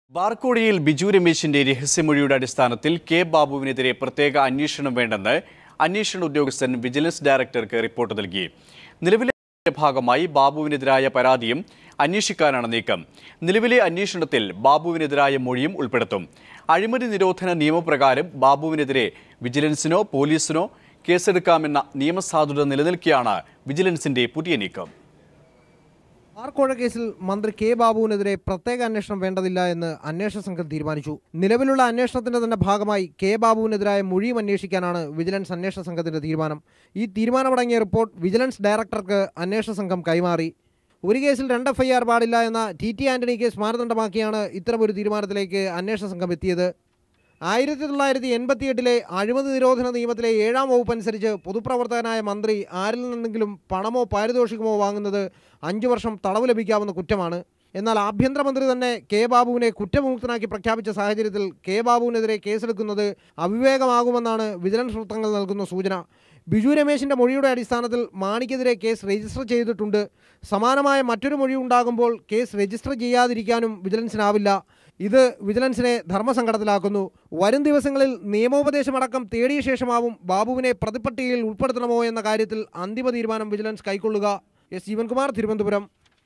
ബാർക്കോടിയിൽ ബിജു രമേശിന്റെ രഹസ്യമൊഴിയുടെ അടിസ്ഥാനത്തിൽ കെ ബാബുവിനെതിരെ പ്രത്യേക അന്വേഷണം വേണ്ടെന്ന് അന്വേഷണ ഉദ്യോഗസ്ഥൻ വിജിലൻസ് ഡയറക്ടർക്ക് റിപ്പോർട്ട് നൽകി നിലവിലെ ഭാഗമായി ബാബുവിനെതിരായ പരാതിയും അന്വേഷിക്കാനാണ് നീക്കം നിലവിലെ അന്വേഷണത്തിൽ ബാബുവിനെതിരായ മൊഴിയും ഉൾപ്പെടുത്തും അഴിമതി നിരോധന നിയമപ്രകാരം ബാബുവിനെതിരെ വിജിലൻസിനോ പോലീസിനോ കേസെടുക്കാമെന്ന നിയമസാധുത നിലനിൽക്കെയാണ് വിജിലൻസിന്റെ പുതിയ നീക്കം ആർക്കോഴ കേസിൽ മന്ത്രി കെ ബാബുവിനെതിരെ പ്രത്യേക അന്വേഷണം വേണ്ടതില്ല എന്ന് അന്വേഷണ സംഘം തീരുമാനിച്ചു നിലവിലുള്ള അന്വേഷണത്തിന്റെ തന്നെ ഭാഗമായി കെ ബാബുവിനെതിരായ മൊഴിയും അന്വേഷിക്കാനാണ് വിജിലൻസ് അന്വേഷണ സംഘത്തിന്റെ തീരുമാനം ഈ തീരുമാനമടങ്ങിയ റിപ്പോർട്ട് വിജിലൻസ് ഡയറക്ടർക്ക് അന്വേഷണ സംഘം കൈമാറി ഒരു കേസിൽ രണ്ട് എഫ്ഐആർ പാടില്ല എന്ന ടി ടി ആന്റണി കേസ് മാനദണ്ഡമാക്കിയാണ് ഇത്തരമൊരു തീരുമാനത്തിലേക്ക് അന്വേഷണ സംഘം എത്തിയത് ആയിരത്തി തൊള്ളായിരത്തി എൺപത്തി എട്ടിലെ അഴിമതി നിരോധന നിയമത്തിലെ ഏഴാം വകുപ്പ് അനുസരിച്ച് പൊതുപ്രവർത്തകനായ മന്ത്രി ആരിൽ നിന്നെങ്കിലും പണമോ പാരിതോഷികമോ വാങ്ങുന്നത് അഞ്ചു വർഷം തടവ് ലഭിക്കാവുന്ന കുറ്റമാണ് എന്നാൽ ആഭ്യന്തരമന്ത്രി തന്നെ കെ ബാബുവിനെ കുറ്റവിമുക്തനാക്കി പ്രഖ്യാപിച്ച സാഹചര്യത്തിൽ കെ ബാബുവിനെതിരെ കേസെടുക്കുന്നത് അവിവേകമാകുമെന്നാണ് വിജിലൻസ് വൃത്തങ്ങൾ നൽകുന്ന സൂചന ബിജു രമേശിന്റെ മൊഴിയുടെ അടിസ്ഥാനത്തിൽ മാണിക്കെതിരെ കേസ് രജിസ്റ്റർ ചെയ്തിട്ടുണ്ട് സമാനമായ മറ്റൊരു മൊഴി ഉണ്ടാകുമ്പോൾ കേസ് രജിസ്റ്റർ ചെയ്യാതിരിക്കാനും വിജിലൻസിനാവില്ല ഇത് വിജിലൻസിനെ ധർമ്മസങ്കടത്തിലാക്കുന്നു വരും ദിവസങ്ങളിൽ നിയമോപദേശമടക്കം തേടിയ ശേഷമാവും ബാബുവിനെ പ്രതിപ്പട്ടികയിൽ ഉൾപ്പെടുത്തണമോ എന്ന കാര്യത്തിൽ അന്തിമ തീരുമാനം വിജിലൻസ് കൈക്കൊള്ളുക എസ് ജീവൻകുമാർ തിരുവനന്തപുരം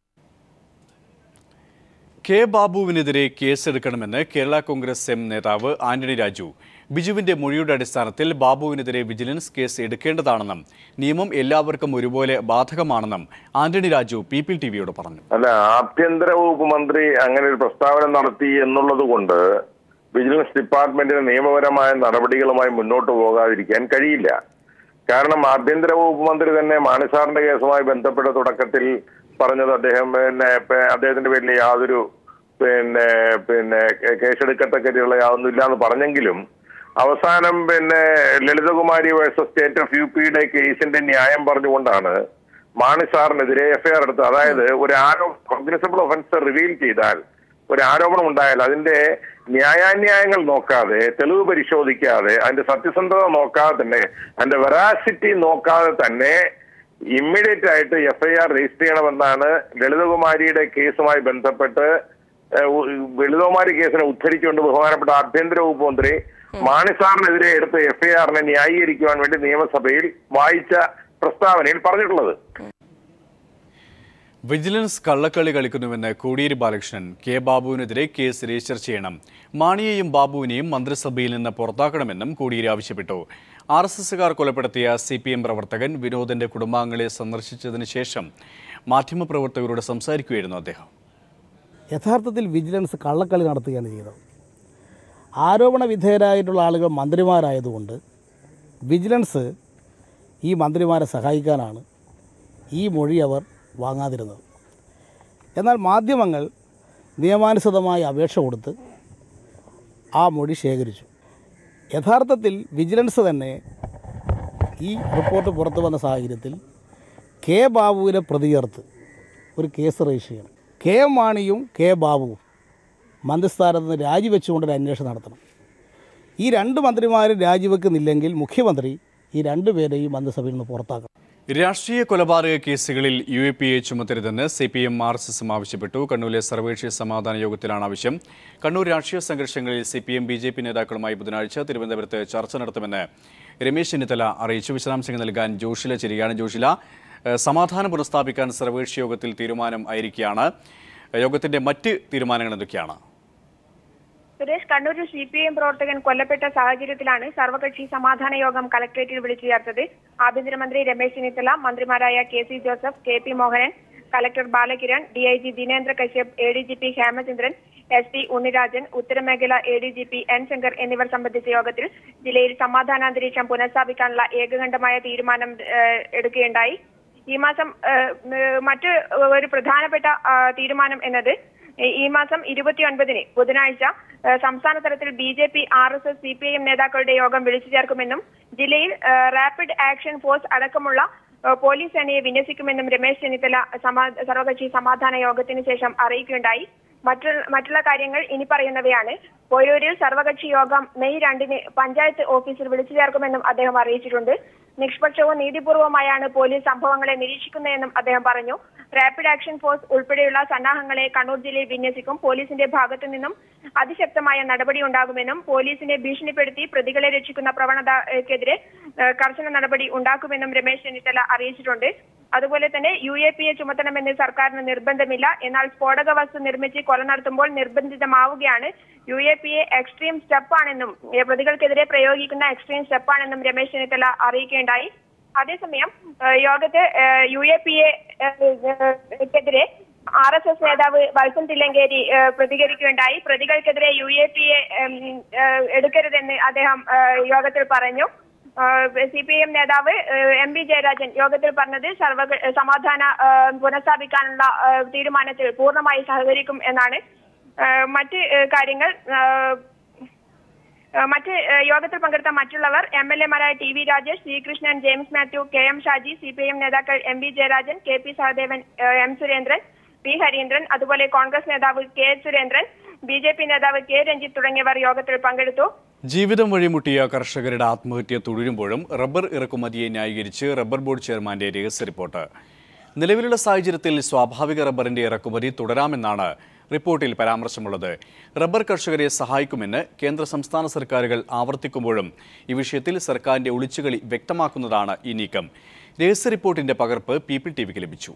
കെ ബാബുവിനെതിരെ കേസെടുക്കണമെന്ന് കേരള കോൺഗ്രസ് എം നേതാവ് ആന്റണി രാജു ബിജുവിന്റെ മൊഴിയുടെ അടിസ്ഥാനത്തിൽ ബാബുവിനെതിരെ വിജിലൻസ് കേസ് എടുക്കേണ്ടതാണെന്നും നിയമം എല്ലാവർക്കും ഒരുപോലെ ബാധകമാണെന്നും ആന്റണി രാജു പീപ്പിൾ ടിവിയോട് പറഞ്ഞു അല്ല ആഭ്യന്തര വകുപ്പ് മന്ത്രി അങ്ങനെ ഒരു പ്രസ്താവന നടത്തി എന്നുള്ളത് കൊണ്ട് വിജിലൻസ് ഡിപ്പാർട്ട്മെന്റിന് നിയമപരമായ നടപടികളുമായി മുന്നോട്ട് പോകാതിരിക്കാൻ കഴിയില്ല കാരണം ആഭ്യന്തര വകുപ്പ് മന്ത്രി തന്നെ മാണിസാറിന്റെ കേസുമായി ബന്ധപ്പെട്ട തുടക്കത്തിൽ പറഞ്ഞത് അദ്ദേഹം പിന്നെ പ- അദ്ദേഹത്തിന്റെ പേരിൽ യാതൊരു പിന്നെ പിന്നെ കേ- കേസെടുക്കത്തക്കതിയുള്ള യാതൊന്നുമില്ല എന്ന് പറഞ്ഞെങ്കിലും അവസാനം പിന്നെ Lalithakumari versus state of U പിയുടെ കേസിന്റെ ന്യായം പറഞ്ഞുകൊണ്ടാണ് മാണി സാറിനെതിരെ എഫ്ഐആർ എടുത്തത് അതായത് ഒരു ആരോപണം കോഗ്നിസബിൾ ഒഫൻസ് റിവീൽ ചെയ്താൽ ഒരു ആരോപണം ഉണ്ടായാൽ അതിന്റെ ന്യായാന്യായങ്ങൾ നോക്കാതെ തെളിവ് പരിശോധിക്കാതെ അതിന്റെ സത്യസന്ധത നോക്കാതെ തന്നെ അതിന്റെ വെറാസിറ്റി നോക്കാതെ തന്നെ ഇമ്മീഡിയറ്റ് ആയിട്ട് എഫ്ഐആർ രജിസ്റ്റർ ചെയ്യണമെന്നാണ് ലളിതകുമാരിയുടെ കേസുമായി ബന്ധപ്പെട്ട് ഏഹ്, ഉ- ലളിതകുമാരി കേസിനെ ഉദ്ധരിച്ചുകൊണ്ട് ബഹുമാനപ്പെട്ട ആഭ്യന്തര വകുപ്പ് മന്ത്രി മാണി സാറിനെതിരെ എടുത്ത എഫ്ഐആറിനെ ന്യായീകരിക്കുവാൻ വേണ്ടി നിയമസഭയിൽ വായിച്ച പ്രസ്താവനയിൽ പറഞ്ഞിട്ടുള്ളത് വിജിലൻസ് കള്ളക്കളി കളിക്കുന്നുവെന്ന് കോടിയേരി ബാലകൃഷ്ണൻ കെ ബാബുവിനെതിരെ കേസ് രജിസ്റ്റർ ചെയ്യണം മാണിയെയും ബാബുവിനെയും മന്ത്രിസഭയിൽ നിന്ന് പുറത്താക്കണമെന്നും കോടിയേരി ആവശ്യപ്പെട്ടു ആർ എസ് എസുകാർ കൊലപ്പെടുത്തിയ സി പി എം പ്രവർത്തകൻ വിനോദന്റെ കുടുംബാംഗങ്ങളെ സന്ദർശിച്ചതിന് ശേഷം മാധ്യമപ്രവർത്തകരോട് സംസാരിക്കുകയായിരുന്നു അദ്ദേഹം യഥാർത്ഥത്തിൽ വിജിലൻസ് കള്ളക്കളി നടത്തുകയാണ് ചെയ്തത് ആരോപണ വിധേയരായിട്ടുള്ള ആളുകൾ മന്ത്രിമാരായതുകൊണ്ട് വിജിലൻസ് ഈ മന്ത്രിമാരെ സഹായിക്കാനാണ് ഈ മൊഴി അവർ വാങ്ങാതിരുന്നത് എന്നാൽ മാധ്യമങ്ങൾ നിയമാനുസൃതമായി അപേക്ഷ കൊടുത്ത് ആ മൊഴി ശേഖരിച്ചു യഥാർത്ഥത്തിൽ വിജിലൻസ് തന്നെ ഈ റിപ്പോർട്ട് പുറത്തു വന്ന സാഹചര്യത്തിൽ കെ ബാബുവിനെ പ്രതി ചേർത്ത് ഒരു കേസ് രജിസ്റ്റർ ചെയ്യണം കെ എം മാണിയും കെ ബാബുവും മന്ത്രിസ്ഥാനത്ത് നിന്ന് രാജിവെച്ചുകൊണ്ടൊരു അന്വേഷണം നടത്തണം ഈ രണ്ട് മന്ത്രിമാരും രാജിവെക്കുന്നില്ലെങ്കിൽ മുഖ്യമന്ത്രി ഈ രണ്ടുപേരെയും മന്ത്രിസഭയിൽ നിന്ന് പുറത്താക്കണം രാഷ്ട്രീയ കൊലപാതക കേസുകളിൽ യു എ പി എ ചുമത്തരുതെന്ന് C P M R S എസും ആവശ്യപ്പെട്ടു കണ്ണൂരിലെ സർവകക്ഷി സമാധാന യോഗത്തിലാണ് ആവശ്യം കണ്ണൂർ രാഷ്ട്രീയ സംഘർഷങ്ങളിൽ C P M B J P നേതാക്കളുമായി ബുധനാഴ്ച തിരുവനന്തപുരത്ത് ചർച്ച നടത്തുമെന്ന് രമേശ് ചെന്നിത്തല അറിയിച്ചു വിശദാംശങ്ങൾ നൽകാൻ ജോഷില ചിരിയാണ് ജോഷില ഏഹ്, സമാധാനം പുനഃസ്ഥാപിക്കാൻ സർവകക്ഷി യോഗത്തിൽ തീരുമാനം ആയിരിക്കുകയാണ് യോഗത്തിന്റെ മറ്റ് തീരുമാനങ്ങൾ എന്തൊക്കെയാണ് സുരേഷ് കണ്ണൂരിൽ സി പി എം പ്രവർത്തകൻ കൊല്ലപ്പെട്ട സാഹചര്യത്തിലാണ് സർവകക്ഷി സമാധാന യോഗം കലക്ട്രേറ്റിൽ വിളിച്ചു ചേർത്തത് ആഭ്യന്തരമന്ത്രി രമേശ് ചെന്നിത്തല മന്ത്രിമാരായ K C Joseph K P Mohanan collector Balakiran D I G Dinendra Kashyap A D G P Hemachandran S P Unnirajan ഉത്തരമേഖല A D G P N Shankar എന്നിവർ സംബന്ധിച്ച യോഗത്തിൽ ജില്ലയിൽ സമാധാനാന്തരീക്ഷം പുനഃസ്ഥാപിക്കാനുള്ള ഏകകണ്ഠമായ തീരുമാനം ഏഹ്, എടുക്കുകയുണ്ടായി ഈ മാസം ഏഹ്, ഏഹ്, മറ്റ് ഒരു പ്രധാനപ്പെട്ട ആ, തീരുമാനം എന്നത് ഈ- ഈ മാസം ഇരുപത്തിയൊൻപതിന് ബുധനാഴ്ച ഏഹ്, സംസ്ഥാന തലത്തിൽ B J P R S S C P I M നേതാക്കളുടെ യോഗം വിളിച്ചു ചേർക്കുമെന്നും ജില്ലയിൽ ഏഹ്, റാപ്പിഡ് ആക്ഷൻ ഫോഴ്സ് അടക്കമുള്ള ഏഹ്, പോലീസ് സേനയെ വിന്യസിക്കുമെന്നും രമേശ് ചെന്നിത്തല സമാ- സർവകക്ഷി സമാധാന യോഗത്തിന് ശേഷം അറിയിക്കുകയുണ്ടായി മറ്റു മറ്റുള്ള കാര്യങ്ങൾ ഇനി പറയുന്നവയാണ് പൊരൂരിൽ സർവകക്ഷി യോഗം മെയ് രണ്ടിന് പഞ്ചായത്ത് ഓഫീസിൽ വിളിച്ചു ചേർക്കുമെന്നും അദ്ദേഹം അറിയിച്ചിട്ടുണ്ട് നിഷ്പക്ഷവും നീതിപൂർവമായാണ് പോലീസ് സംഭവങ്ങളെ നിരീക്ഷിക്കുന്നതെന്നും അദ്ദേഹം പറഞ്ഞു റാപ്പിഡ് ആക്ഷൻ ഫോഴ്സ് ഉൾപ്പെടെയുള്ള സന്നാഹങ്ങളെ കണ്ണൂർ ജില്ലയിൽ വിന്യസിക്കും പോലീസിന്റെ ഭാഗത്തു നിന്നും അതിശക്തമായ നടപടി ഉണ്ടാകുമെന്നും പോലീസിനെ ഭീഷണിപ്പെടുത്തി പ്രതികളെ രക്ഷിക്കുന്ന പ്രവണതയ്ക്കെതിരെ ഏഹ്, കർശന നടപടി ഉണ്ടാക്കുമെന്നും രമേശ് ചെന്നിത്തല അറിയിച്ചിട്ടുണ്ട് അതുപോലെ തന്നെ യു എ പി എ ചുമത്തണമെന്ന് സർക്കാരിന് നിർബന്ധമില്ല എന്നാൽ സ്ഫോടക വസ്തു നിർമ്മിച്ച് കൊല നടത്തുമ്പോൾ നിർബന്ധിതമാവുകയാണ് U A P A extreme സ്റ്റെപ്പാണെന്നും ഏഹ്, പ്രതികൾക്കെതിരെ പ്രയോഗിക്കുന്ന എക്സ്ട്രീം സ്റ്റെപ്പാണെന്നും രമേശ് ചെന്നിത്തല അറിയിക്കുകയുണ്ടായി അതേസമയം ഏഹ്, യോഗത്ത് യു എ പി എക്കെതിരെ ആർ എസ് എസ് നേതാവ് വത്സൻ തില്ലങ്കേരി ഏഹ്, പ്രതികരിക്കുകയുണ്ടായി പ്രതികൾക്കെതിരെ യു എ പി എ എടുക്കരുതെന്ന് അദ്ദേഹം ഏഹ്, യോഗത്തിൽ പറഞ്ഞു സി പി എം നേതാവ് ഏഹ്, എം പി ജയരാജൻ യോഗത്തിൽ പറഞ്ഞത് സർവ സമാധാന ഏഹ്, പുനഃസ്ഥാപിക്കാനുള്ള ഏഹ്, തീരുമാനത്തിൽ പൂർണ്ണമായി സഹകരിക്കും എന്നാണ് ഏഹ്, മറ്റ് ഏഹ്, കാര്യങ്ങൾ ഏഹ്, ഏഹ് മറ്റ് ഏഹ് യോഗത്തിൽ പങ്കെടുത്ത മറ്റുള്ളവർ എം എൽ എമാരായ T V Rajesh Sreekrishnan James Mathew K M Shaji C P I M നേതാക്കൾ എം വി ജയരാജൻ കെ പി സഹദേവൻ ഏഹ് എം സുരേന്ദ്രൻ പി ഹരീന്ദ്രൻ അതുപോലെ കോൺഗ്രസ് നേതാവ് K H Surendran B J P നേതാവ് കെ രഞ്ജിത്ത് തുടങ്ങിയവർ യോഗത്തിൽ പങ്കെടുത്തു ജീവിതം വഴിമുട്ടിയ കർഷകരുടെ ആത്മഹത്യ തുടരുമ്പോഴും റബ്ബർ ഇറക്കുമതിയെ ന്യായീകരിച്ച് റബ്ബർ ബോർഡ് ചെയർമാന്റെ രഹസ്യ റിപ്പോർട്ട് നിലവിലുള്ള സാഹചര്യത്തിൽ സ്വാഭാവിക റബ്ബറിന്റെ ഇറക്കുമതി തുടരാമെന്നാണ് റിപ്പോർട്ടിൽ പരാമർശമുള്ളത് റബ്ബർ കർഷകരെ സഹായിക്കുമെന്ന് കേന്ദ്ര സംസ്ഥാന സർക്കാരുകൾ ആവർത്തിക്കുമ്പോഴും ഈ വിഷയത്തിൽ സർക്കാരിന്റെ ഒളിച്ചുകളി വ്യക്തമാക്കുന്നതാണ് ഈ നീക്കം രഹസ്യ റിപ്പോർട്ടിന്റെ പകർപ്പ് പീപ്പിൾ ടിവിക്ക് ലഭിച്ചു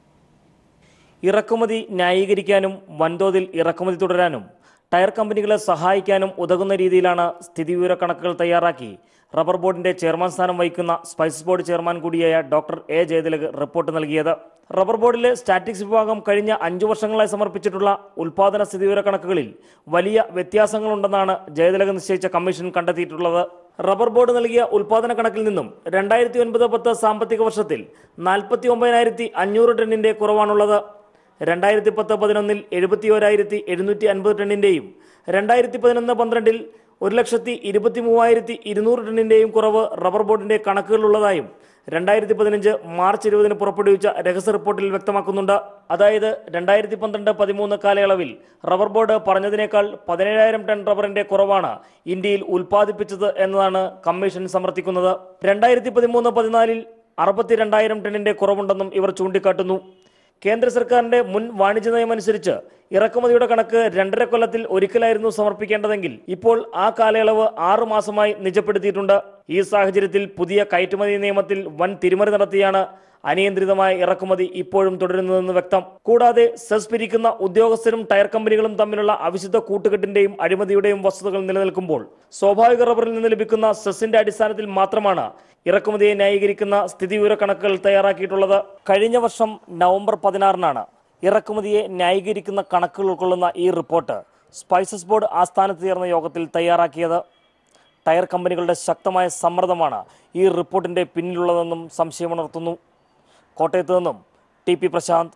ഇറക്കുമതി ന്യായീകരിക്കാനും വൻതോതിൽ ഇറക്കുമതി തുടരാനും ടയർ കമ്പനികളെ സഹായിക്കാനും ഉതകുന്ന രീതിയിലാണ് സ്ഥിതിവിവര കണക്കുകൾ തയ്യാറാക്കി റബ്ബർ ബോർഡിന്റെ ചെയർമാൻ സ്ഥാനം വഹിക്കുന്ന സ്പൈസസ് ബോർഡ് ചെയർമാൻ കൂടിയായ ഡോക്ടർ എ ജയതിലക് റിപ്പോർട്ട് നൽകിയത് റബ്ബർ ബോർഡിലെ സ്റ്റാറ്റിക്സ് വിഭാഗം കഴിഞ്ഞ അഞ്ചു വർഷങ്ങളായി സമർപ്പിച്ചിട്ടുള്ള ഉൽപാദന സ്ഥിതിവിവര കണക്കുകളിൽ വലിയ വ്യത്യാസങ്ങളുണ്ടെന്നാണ് ജയതിലക് നിശ്ചയിച്ച കമ്മീഷൻ കണ്ടെത്തിയിട്ടുള്ളത് റബ്ബർ ബോർഡ് നൽകിയ ഉൽപാദന കണക്കിൽ നിന്നും രണ്ടായിരത്തി ഒൻപത് പത്ത് സാമ്പത്തിക വർഷത്തിൽ നാൽപ്പത്തി ഒമ്പതിനായിരത്തി അഞ്ഞൂറ് ടണ്ണിന്റെ കുറവാണുള്ളത് രണ്ടായിരത്തി പത്ത് പതിനൊന്നിൽ എഴുപത്തി ഓരായിരത്തി എഴുന്നൂറ്റി അൻപത് ടണ്ണിന്റെയും രണ്ടായിരത്തി പതിനൊന്ന് പന്ത്രണ്ടിൽ ഒരു ലക്ഷത്തി ഇരുപത്തി മൂവായിരത്തി ഇരുന്നൂറ് ടണ്ണിന്റെയും കുറവ് റബ്ബർ ബോർഡിന്റെ കണക്കുകളുള്ളതായും രണ്ടായിരത്തി പതിനഞ്ച് മാർച്ച് ഇരുപതിന് പുറപ്പെടുവിച്ച രഹസ്യ റിപ്പോർട്ടിൽ വ്യക്തമാക്കുന്നുണ്ട് അതായത് രണ്ടായിരത്തി പന്ത്രണ്ട് പതിമൂന്ന് കാലയളവിൽ റബ്ബർ ബോർഡ് പറഞ്ഞതിനേക്കാൾ പതിനേഴായിരം ടൺ റബ്ബറിന്റെ കുറവാണ് ഇന്ത്യയിൽ ഉൽപ്പാദിപ്പിച്ചത് എന്നതാണ് കമ്മീഷൻ സമർത്ഥിക്കുന്നത് രണ്ടായിരത്തി പതിമൂന്ന് പതിനാലിൽ അറുപത്തിരണ്ടായിരം ടണ്ണിന്റെ കുറവുണ്ടെന്നും ഇവർ ചൂണ്ടിക്കാട്ടുന്നു കേന്ദ്ര സർക്കാരിന്റെ മുൻ വാണിജ്യ നയമനുസരിച്ച് ഇറക്കുമതിയുടെ കണക്ക് രണ്ടര കൊല്ലത്തിൽ ഒരിക്കലായിരുന്നു സമർപ്പിക്കേണ്ടതെങ്കിൽ ഇപ്പോൾ ആ കാലയളവ് ആറു മാസമായി നിജപ്പെടുത്തിയിട്ടുണ്ട് ഈ സാഹചര്യത്തിൽ പുതിയ കയറ്റുമതി നിയമത്തിൽ വൻ തിരിമറി നടത്തിയാണ് അനിയന്ത്രിതമായ ഇറക്കുമതി ഇപ്പോഴും തുടരുന്നതെന്ന് വ്യക്തം കൂടാതെ സെസ് പിരിക്കുന്ന ഉദ്യോഗസ്ഥരും ടയർ കമ്പനികളും തമ്മിലുള്ള അവിശുദ്ധ കൂട്ടുകെട്ടിന്റെയും അഴിമതിയുടെയും വസ്തുതകൾ നിലനിൽക്കുമ്പോൾ സ്വാഭാവിക റബ്ബറിൽ നിന്ന് ലഭിക്കുന്ന സെസിന്റെ അടിസ്ഥാനത്തിൽ മാത്രമാണ് ഇറക്കുമതിയെ ന്യായീകരിക്കുന്ന സ്ഥിതിവിവര കണക്കുകൾ തയ്യാറാക്കിയിട്ടുള്ളത് കഴിഞ്ഞ വർഷം നവംബർ പതിനാറിനാണ് ഇറക്കുമതിയെ ന്യായീകരിക്കുന്ന കണക്കുകൾ ഉൾക്കൊള്ളുന്ന ഈ റിപ്പോർട്ട് സ്പൈസസ് ബോർഡ് ആസ്ഥാനത്ത് ചേർന്ന യോഗത്തിൽ തയ്യാറാക്കിയത് ടയർ കമ്പനികളുടെ ശക്തമായ സമ്മർദ്ദമാണ് ഈ റിപ്പോർട്ടിന്റെ പിന്നിലുള്ളതെന്നും സംശയമുണർത്തുന്നു കോട്ടയത്ത് നിന്നും ടി പി പ്രശാന്ത്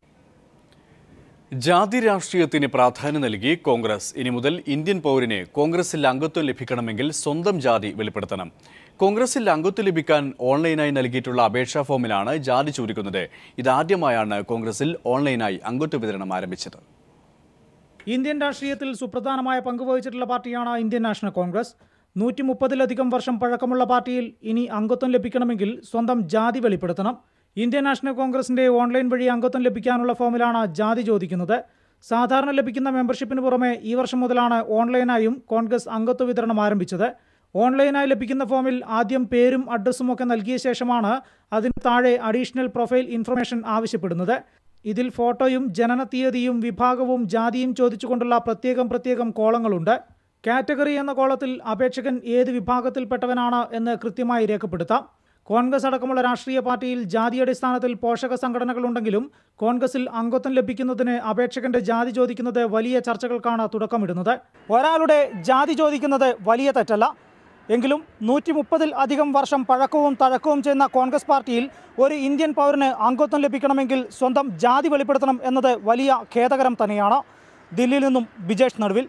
ജാതി രാഷ്ട്രീയത്തിന് പ്രാധാന്യം നൽകി കോൺഗ്രസ് ഇനി മുതൽ ഇന്ത്യൻ പൗരന് കോൺഗ്രസിൽ അംഗത്വം ലഭിക്കണമെങ്കിൽ സ്വന്തം ജാതി വെളിപ്പെടുത്തണം കോൺഗ്രസിൽ അംഗത്വം ലഭിക്കാൻ ഓൺലൈനായി നൽകിയിട്ടുള്ള അപേക്ഷാ ഫോമിലാണ് ജാതി ചോദിക്കുന്നത് ഇതാദ്യമായാണ് കോൺഗ്രസിൽ ഓൺലൈനായി അംഗത്വ വിതരണം ആരംഭിച്ചത് ഇന്ത്യൻ രാഷ്ട്രീയത്തിൽ സുപ്രധാനമായ പങ്ക് വഹിച്ചിട്ടുള്ള പാർട്ടിയാണ് ഇന്ത്യൻ നാഷണൽ കോൺഗ്രസ് നൂറ്റി മുപ്പതിലധികം വർഷം പഴക്കമുള്ള പാർട്ടിയിൽ ഇനി അംഗത്വം ലഭിക്കണമെങ്കിൽ സ്വന്തം ജാതി വെളിപ്പെടുത്തണം ഇന്ത്യൻ നാഷണൽ കോൺഗ്രസിന്റെ ഓൺലൈൻ വഴി അംഗത്വം ലഭിക്കാനുള്ള ഫോമിലാണ് ജാതി ചോദിക്കുന്നത് സാധാരണ ലഭിക്കുന്ന മെമ്പർഷിപ്പിന് പുറമെ ഈ വർഷം മുതലാണ് ഓൺലൈനായും കോൺഗ്രസ് അംഗത്വ വിതരണം ആരംഭിച്ചത് ഓൺലൈനായി ലഭിക്കുന്ന ഫോമിൽ ആദ്യം പേരും അഡ്രസ്സും ഒക്കെ നൽകിയ ശേഷമാണ് അതിന് താഴെ അഡീഷണൽ പ്രൊഫൈൽ ഇൻഫർമേഷൻ ആവശ്യപ്പെടുന്നത് ഇതിൽ ഫോട്ടോയും ജനന തീയതിയും വിഭാഗവും ജാതിയും ചോദിച്ചുകൊണ്ടുള്ള പ്രത്യേകം പ്രത്യേകം കോളങ്ങളുണ്ട് കാറ്റഗറി എന്ന കോളത്തിൽ അപേക്ഷകൻ ഏത് വിഭാഗത്തിൽപ്പെട്ടവനാണ് എന്ന് കൃത്യമായി രേഖപ്പെടുത്താം കോൺഗ്രസ് അടക്കമുള്ള രാഷ്ട്രീയ പാർട്ടിയിൽ ജാതി അടിസ്ഥാനത്തിൽ പോഷക സംഘടനകളുണ്ടെങ്കിലും കോൺഗ്രസിൽ അംഗത്വം ലഭിക്കുന്നതിന് അപേക്ഷകന്റെ ജാതി ചോദിക്കുന്നത് വലിയ ചർച്ചകൾക്കാണ് തുടക്കമിടുന്നത് ഒരാളുടെ ജാതി ചോദിക്കുന്നത് വലിയ തെറ്റല്ല എങ്കിലും നൂറ്റി മുപ്പതിൽ അധികം വർഷം പഴക്കവും തഴക്കവും ചെയ്യുന്ന കോൺഗ്രസ് പാർട്ടിയിൽ ഒരു ഇന്ത്യൻ പൗരന് അംഗത്വം ലഭിക്കണമെങ്കിൽ സ്വന്തം ജാതി വെളിപ്പെടുത്തണം എന്നത് വലിയ ഖേദകരം തന്നെയാണ് ദില്ലിയിൽ നിന്നും Bijesh Naduvil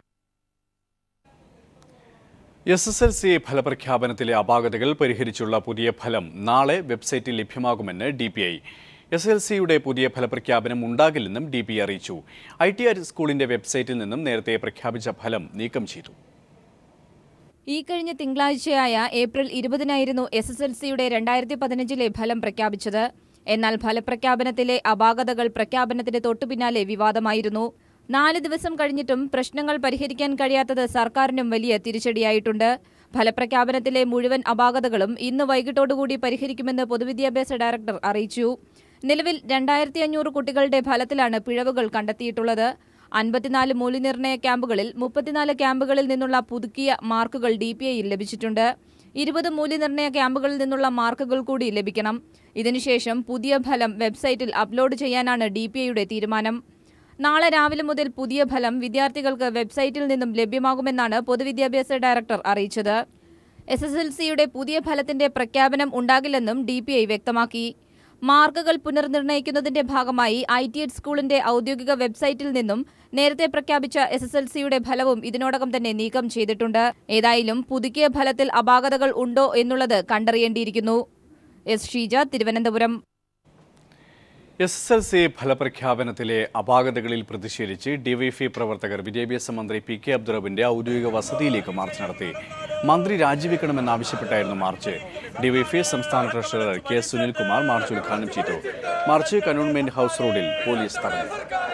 S S L C ഫലപ്രഖ്യാപനത്തിലെ അപാകതകൾ പരിഹരിച്ചുള്ള പുതിയ ഫലം നാളെ വെബ്സൈറ്റിൽ ലഭ്യമാകുമെന്ന് D P I S L സിയുടെ പുതിയ ഫലപ്രഖ്യാപനം ഉണ്ടാകില്ലെന്നും ഡി പി അറിയിച്ചു ഐ ടി ആർ സ്കൂളിന്റെ വെബ്സൈറ്റിൽ നിന്നും നേരത്തെ പ്രഖ്യാപിച്ച ഫലം നീക്കം ചെയ്തു ഈ കഴിഞ്ഞ തിങ്കളാഴ്ചയായ ഏപ്രിൽ ഇരുപതിനായിരുന്നു എസ് എസ് എൽ സിയുടെ രണ്ടായിരത്തി പതിനഞ്ചിലെ ഫലം പ്രഖ്യാപിച്ചത് എന്നാൽ ഫലപ്രഖ്യാപനത്തിലെ അപാകതകൾ പ്രഖ്യാപനത്തിന് തൊട്ടുപിന്നാലെ വിവാദമായിരുന്നു നാല് ദിവസം കഴിഞ്ഞിട്ടും പ്രശ്നങ്ങൾ പരിഹരിക്കാൻ കഴിയാത്തത് സർക്കാരിനും വലിയ തിരിച്ചടിയായിട്ടുണ്ട് ഫലപ്രഖ്യാപനത്തിലെ മുഴുവൻ അപാകതകളും ഇന്ന് വൈകിട്ടോടുകൂടി പരിഹരിക്കുമെന്ന് പൊതുവിദ്യാഭ്യാസ ഡയറക്ടർ അറിയിച്ചു നിലവിൽ രണ്ടായിരത്തി അഞ്ഞൂറ് കുട്ടികളുടെ ഫലത്തിലാണ് പിഴവുകൾ കണ്ടെത്തിയിട്ടുള്ളത് അൻപത്തിനാല് മൂല്യനിർണ്ണയ ക്യാമ്പുകളിൽ മുപ്പത്തിനാല് ക്യാമ്പുകളിൽ നിന്നുള്ള പുതുക്കിയ മാർക്കുകൾ ഡി പി ഐയിൽ ലഭിച്ചിട്ടുണ്ട് ഇരുപത് മൂല്യനിർണ്ണയ ക്യാമ്പുകളിൽ നിന്നുള്ള മാർക്കുകൾ കൂടി ലഭിക്കണം ഇതിനുശേഷം പുതിയ ഫലം വെബ്സൈറ്റിൽ അപ്ലോഡ് ചെയ്യാനാണ് ഡി പി ഐയുടെ തീരുമാനം നാളെ രാവിലെ മുതൽ പുതിയ ഫലം വിദ്യാർത്ഥികൾക്ക് വെബ്സൈറ്റിൽ നിന്നും ലഭ്യമാകുമെന്നാണ് പൊതുവിദ്യാഭ്യാസ ഡയറക്ടർ അറിയിച്ചത് എസ് എസ് എൽ സിയുടെ പുതിയ ഫലത്തിന്റെ പ്രഖ്യാപനം ഉണ്ടാകില്ലെന്നും ഡി പി ഐ വ്യക്തമാക്കി മാർക്കുകൾ പുനർനിർണ്ണയിക്കുന്നതിന്റെ ഭാഗമായി ഐ ടി എഡ് സ്കൂളിന്റെ ഔദ്യോഗിക വെബ്സൈറ്റിൽ നിന്നും നേരത്തെ പ്രഖ്യാപിച്ച എസ് എസ് എൽ സിയുടെ ഫലവും ഇതിനോടകം തന്നെ നീക്കം ചെയ്തിട്ടുണ്ട് ഏതായാലും പുതുക്കിയ ഫലത്തിൽ അപാകതകൾ ഉണ്ടോ എന്നുള്ളത് കണ്ടറിയേണ്ടിയിരിക്കുന്നു S Sheeja Thiruvananthapuram S S L C ഫലപ്രഖ്യാപനത്തിലെ അപാകതകളിൽ പ്രതിഷേധിച്ച് ഡിവൈഎഫ്ഐ പ്രവർത്തകർ വിദ്യാഭ്യാസ മന്ത്രി പി കെ അബ്ദുറബിന്റെ ഔദ്യോഗിക വസതിയിലേക്ക് മാർച്ച് നടത്തി മന്ത്രി രാജിവെക്കണമെന്നാവശ്യപ്പെട്ടായിരുന്നു മാർച്ച് ഡിവൈഎഫ്ഐ സംസ്ഥാന ട്രഷറർ കെ സുനിൽകുമാർ മാർച്ച് ഉദ്ഘാടനം ചെയ്തു മാർച്ച് കന്റോൺമെന്റ് ഹൌസ് റോഡിൽ പോലീസ് തടഞ്ഞു